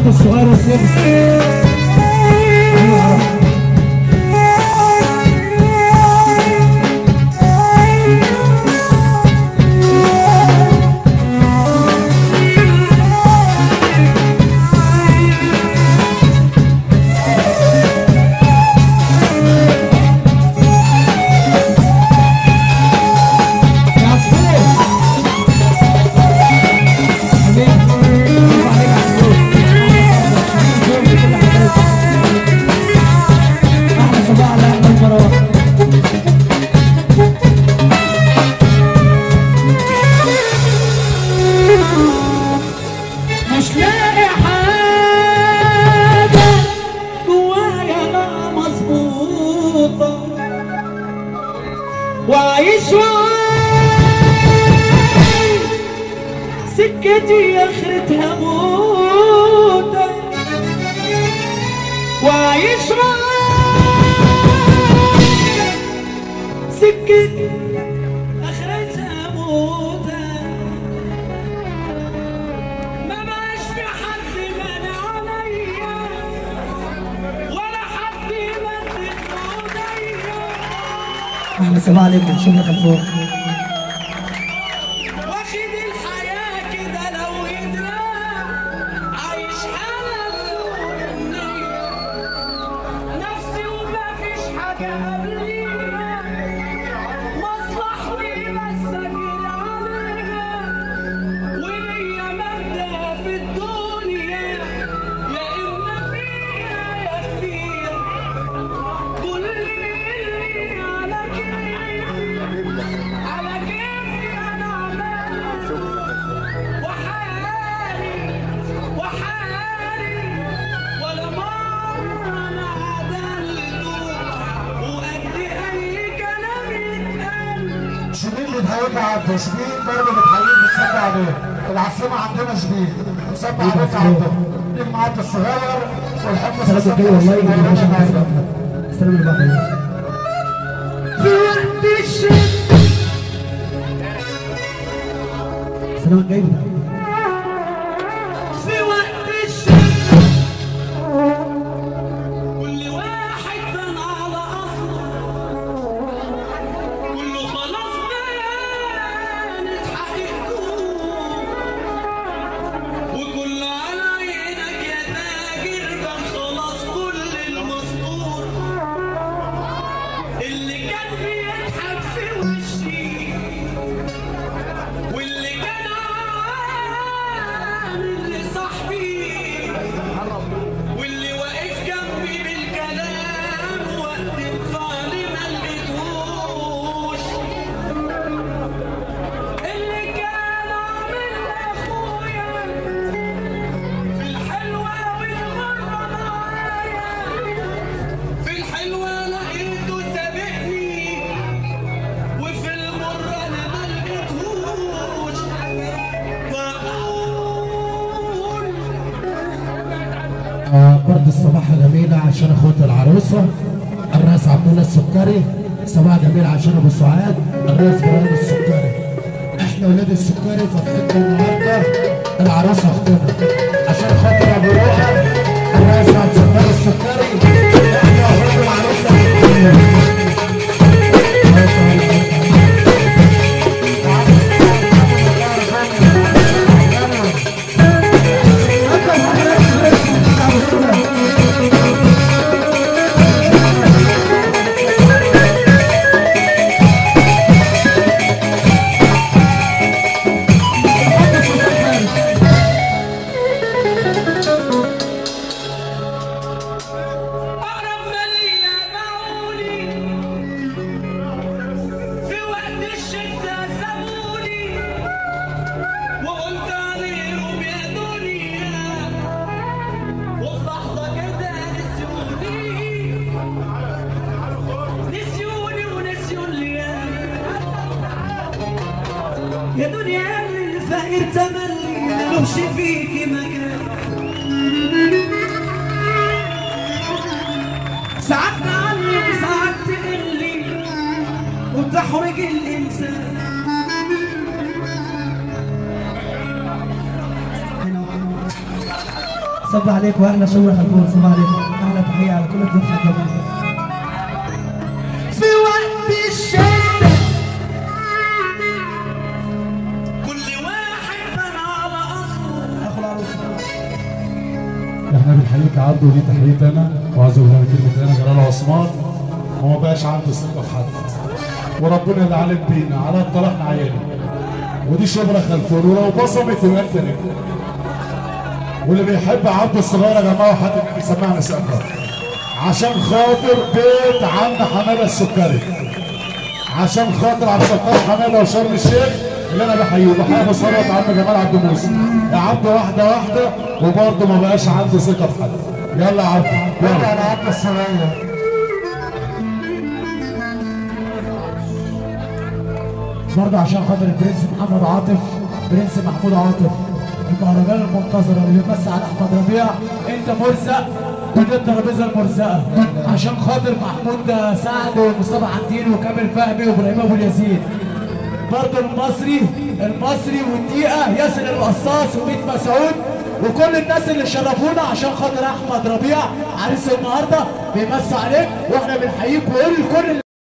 عبد الصغير والسيف ايوه يا عصفور حبيبي برافو عليك يا عصفور احلى صباح على احمد مروان مش لاقي حاجة جوايا مظبوطة وعايش وعايش سكتي اخرتها موتة وعايش وعايش سكتي اخرتها موتة ما بقاش في حد غنى عليا ولا حد يمد ايديا اهلا صباح عليكم شكرا خلفوق واخد الحياة كده لو إدراك عايش حالة نفسي وما فيش حاجة قبليها مصلح وبسجل عليها وليا مبدأ في الدنيا يا إما فيها يا فيها كل اللي على كيفي على كيفي انا عمال وحالي وحالي ولا مرة انا عدلته وقد اي كلام يتقال شبيل اللي بتهيئنا عبده شبيل برضه بتهيئ بتصب عليه العاصمة عندنا شبيل بتصب عليك عبده ابن عبد الصغير والحب سلام كده والله يجي ماشي معايا السلام اللي بعده في وقت الشتاء السلام الجاي في وقت الشتاء كل واحد بان على اصله كله خلاص بانت حقيقته وكل على عينك يا تاجر بان خلاص كل المسطور اللي كان بيضحك في وشي واللي كان عامل لصاحبي واللي واقف جنبي بالكلام وقت الفعل ما لقيتهوش اللي كان عامل لاخويا في الحلوه والمره معايا في الحلوه لقيته سابقني وفي المرة أنا ما لقيتهوش بقول آه برد الصباح جميلة عشان اخوات العروسة الراس عبد الله السكري صباح جميل عشان ابو سعاد الراس ابراهيم السكري احنا ولاد السكري فرحتنا النهارده العروسة اختنا عشان خاطر ابو رؤى الراس عبد الله السكري احنا اخوات العروسة اختنا ما شاء الله أقرب ما ليا باعوني في وقت الشدة سابوني وقلت عليهم يا دنيا وفي لحظة كده نسيوني نسيوني ونسيوا الليالي يا دنيا اللي الفقير تملي ملوش فيكي مكان ساعات تعلم ساعات تقلي وتحرج الإنسان صب عليك واحلى شغل خلفون صب عليك احلى تحيه على كل الضيوف الجميله في وقت الشدة كل واحد بنى على أصله اخو العروسه احنا بنحييك يا عبده ودي تحيتي انا واعوذ بالله من كلمه انا جلال عثمان وما بقاش عنده ثقه في حد وربنا اللي علم بينا على الطلاق عيالي ودي شبرة خلفون ولو بصمت يبقى انت نجم واللي بيحب عبد الصغير يا جماعه حد النبي سمعنا سقفه عشان خاطر بيت عم حماده السكري عشان خاطر عبد الستار حماده وشرم الشيخ اللي انا بحييه بحيي ابو ثروت عم جمال عبد موسى يا عبد واحده واحده وبرضه ما بقاش عندي ثقه في حد يلا يا عبد يلا على عبد الصغير برضه عشان خاطر البرنس محمد عاطف برنس محمود عاطف المهرجان المنتظر اللي بيمثل على احمد ربيع انت مرزق ودي الترابيزه المرزقه عشان خاطر محمود سعد ومصطفى عبدين وكامل فهمي وابراهيم ابو اليزيد برضه المصري المصري والدقيقه ياسر القصاص وميت مسعود وكل الناس اللي شرفونا عشان خاطر احمد ربيع عريس النهارده بيمسي عليك واحنا بنحييك وكل كل